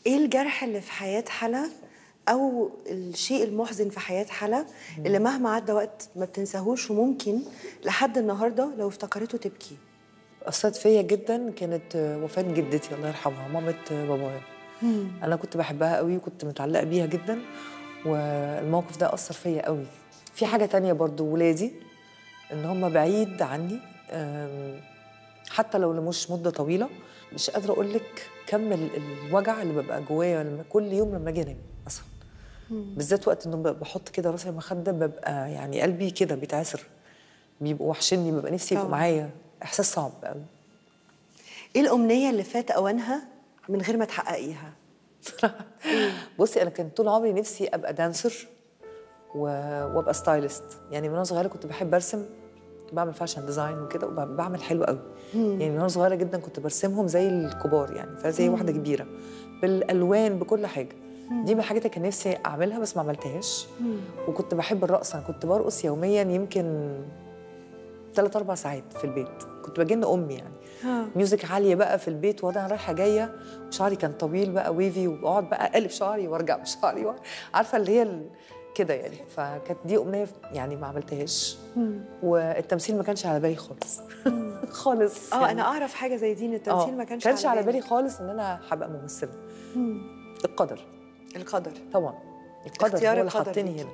ايه الجرح اللي في حياه حلا او الشيء المحزن في حياه حلا اللي مهما عدى وقت ما بتنساهوش وممكن لحد النهارده لو افتكرته تبكي أثرت فيا جدا كانت وفاة جدتي الله يرحمها مامة بابايا أنا كنت بحبها قوي وكنت متعلقة بيها جدا والموقف ده أثر فيا قوي في حاجة تانية برضو ولادي إن هم بعيد عني أم، حتى لو مش مدة طويلة مش قادرة أقول لك كم ال- الوجع اللي ببقى جوايا لما كل يوم لما أجي أنام مثلا بالذات وقت إنه ببقى بحط كده راسي على المخدة ببقى يعني قلبي كده بيتعسر بيبقوا وحشني ببقى نفسي يبقوا طبعاً. معايا إحساس صعب قوي ايه الامنيه اللي فات اوانها من غير ما تحققيها بصي انا كان طول عمري نفسي ابقى دانسر و... وابقى ستايلست يعني من وانا صغيره كنت بحب ارسم بعمل فاشن ديزاين وكده وبعمل حلو قوي يعني من وانا صغيره جدا كنت برسمهم زي الكبار يعني فزي واحده كبيره بالالوان بكل حاجه دي من الحاجات اللي كان نفسي اعملها بس ما عملتهاش وكنت بحب الرقص انا كنت برقص يوميا يمكن ثلاث اربع ساعات في البيت كنت بجن امي يعني ها. ميوزك عاليه بقى في البيت وانا رايحه جايه وشعري كان طويل بقى ويفي واقعد بقى اقلب شعري وارجع بشعري و... عارفه اللي هي ال... كده يعني فكانت دي امنيه يعني ما عملتهاش والتمثيل ما كانش على بالي خالص خالص اه يعني. انا اعرف حاجه زي دي ان التمثيل آه، ما كانش كانش على بالي خالص ان انا هبقى ممثله القدر القدر طبعا القدر اختيار هو اللي القدر حطني ليكي. هنا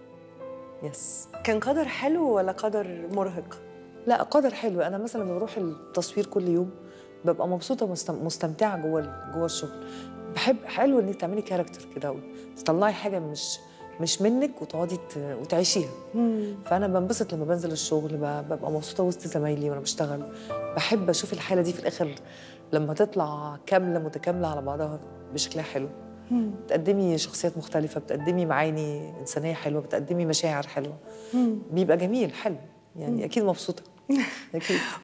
يس كان قدر حلو ولا قدر مرهق لا قدر حلو انا مثلا لما بروح التصوير كل يوم ببقى مبسوطه ومستم- مستمتعه جوه ال- جوه الشغل بحب حلو انك تعملي كاركتر كده وتطلعي حاجه مش مش منك وتقعدي ت- وتعيشيها فانا بنبسط لما بنزل الشغل ب- ببقى مبسوطه وسط زمايلي وانا بشتغل بحب اشوف الحاله دي في الاخر لما تطلع كامله متكامله على بعضها بشكلها حلو بتقدمي شخصيات مختلفه بتقدمي معاني انسانيه حلوه بتقدمي مشاعر حلوه بيبقى جميل حلو يعني اكيد مبسوطه اكيد